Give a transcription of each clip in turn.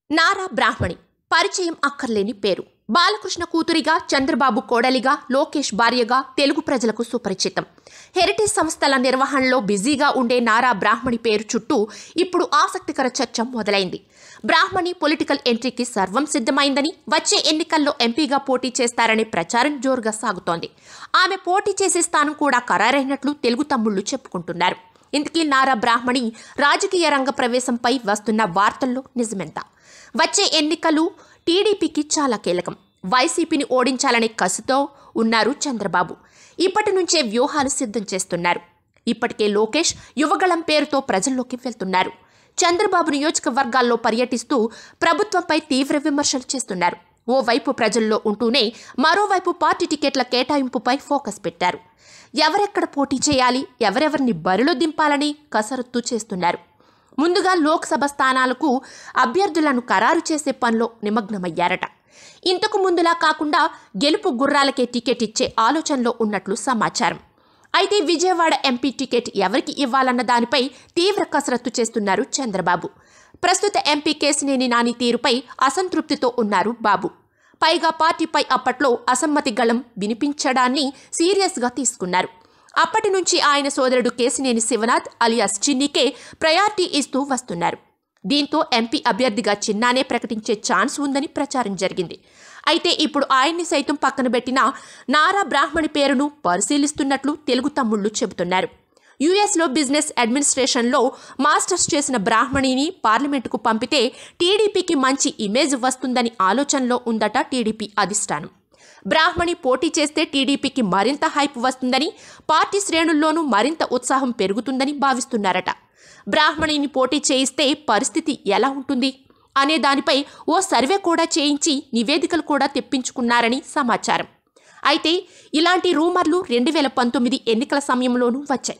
నారా బ్రాహ్మణి పరిచయం అక్కర్లేని పేరు బాలకృష్ణ కూతురిగా చంద్రబాబు కోడలిగా లోకేష్ భార్యగా తెలుగు ప్రజలకు సుపరిచితం హెరిటేజ్ సంస్థల నిర్వహణలో బిజీగా ఉండే నారా బ్రాహ్మణి పేరు చుట్టూ ఇప్పుడు ఆసక్తికర చర్చ మొదలైంది బ్రాహ్మణి పొలిటికల్ ఎంట్రీకి సర్వం సిద్ధమైందని వచ్చే ఎన్నికల్లో ఎంపీగా పోటీ చేస్తారనే ప్రచారం జోరుగా సాగుతోంది ఆమె పోటీ చేసే స్థానం కూడా ఖరారైనట్లు తెలుగు తమ్ముళ్లు చెప్పుకుంటున్నారు ఇంతకీ నారా బ్రాహ్మణి రాజకీయ రంగ ప్రవేశంపై వస్తున్న వార్తల్లో నిజమెంత వచ్చే ఎన్నికలు టీడీపీకి చాలా కీలకం వైసీపీని ఓడించాలనే కసితో ఉన్నారు చంద్రబాబు ఇప్పటి నుంచే వ్యూహాలు సిద్ధం చేస్తున్నారు ఇప్పటికే లోకేష్ యువగళం పేరుతో ప్రజల్లోకి వెళ్తున్నారు చంద్రబాబు నియోజకవర్గాల్లో పర్యటిస్తూ ప్రభుత్వంపై తీవ్ర విమర్శలు చేస్తున్నారు ఓవైపు ప్రజల్లో ఉంటూనే మరోవైపు పార్టీ టికెట్ల కేటాయింపుపై ఫోకస్ పెట్టారు ఎవరెక్కడ పోటీ చేయాలి ఎవరెవరిని బరిలో దింపాలని కసరత్తు చేస్తున్నారు ముందుగా లోక్సభ స్థానాలకు అభ్యర్థులను ఖరారు చేసే పనిలో నిమగ్నమయ్యారట ఇంతకు ముందులా కాకుండా గెలుపు గుర్రాలకే టికెట్ ఇచ్చే ఆలోచనలో ఉన్నట్లు సమాచారం అయితే విజయవాడ ఎంపీ టికెట్ ఎవరికి ఇవ్వాలన్న దానిపై తీవ్ర కసరత్తు చేస్తున్నారు చంద్రబాబు ప్రస్తుత ఎంపీ కేసినేని నాని తీరుపై అసంతృప్తితో ఉన్నారు బాబు పైగా పార్టీపై అప్పట్లో అసమ్మతి గళం వినిపించడాన్ని సీరియస్గా తీసుకున్నారు అప్పటి నుంచి ఆయన సోదరుడు కేసినేని శివనాథ్ అలియాస్ చిన్నికే ప్రయారిటీ ఇస్తూ వస్తున్నారు దీంతో ఎంపీ అభ్యర్థిగా చిన్నానే ప్రకటించే ఛాన్స్ ఉందని ప్రచారం జరిగింది అయితే ఇప్పుడు ఆయన్ని సైతం పక్కన పెట్టిన నారా బ్రాహ్మణి పేరును పరిశీలిస్తున్నట్లు తెలుగు తమ్ముళ్లు చెబుతున్నారు యుఎస్లో బిజినెస్ అడ్మినిస్ట్రేషన్లో మాస్టర్స్ చేసిన బ్రాహ్మణిని పార్లమెంటుకు పంపితే టీడీపీకి మంచి ఇమేజ్ వస్తుందని ఆలోచనలో ఉందట టీడీపీ అధిష్టానం బ్రాహ్మణి పోటీ చేస్తే టీడీపీకి మరింత హైప్ వస్తుందని పార్టీ శ్రేణుల్లోనూ మరింత ఉత్సాహం పెరుగుతుందని భావిస్తున్నారట బ్రాహ్మణిని పోటీ చేయిస్తే పరిస్థితి ఎలా ఉంటుంది అనే దానిపై ఓ సర్వే కూడా చేయించి నివేదికలు కూడా తెప్పించుకున్నారని సమాచారం అయితే ఇలాంటి రూమర్లు రెండు వేల పంతొమ్మిది ఎన్నికల సమయంలోనూ వచ్చాయి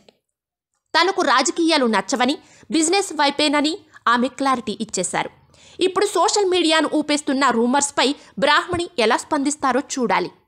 తనకు రాజకీయాలు నచ్చవని బిజినెస్ వైపేనని ఆమె క్లారిటీ ఇచ్చేశారు ఇప్పుడు సోషల్ మీడియాను ఊపేస్తున్న రూమర్స్పై బ్రాహ్మణి ఎలా స్పందిస్తారో చూడాలి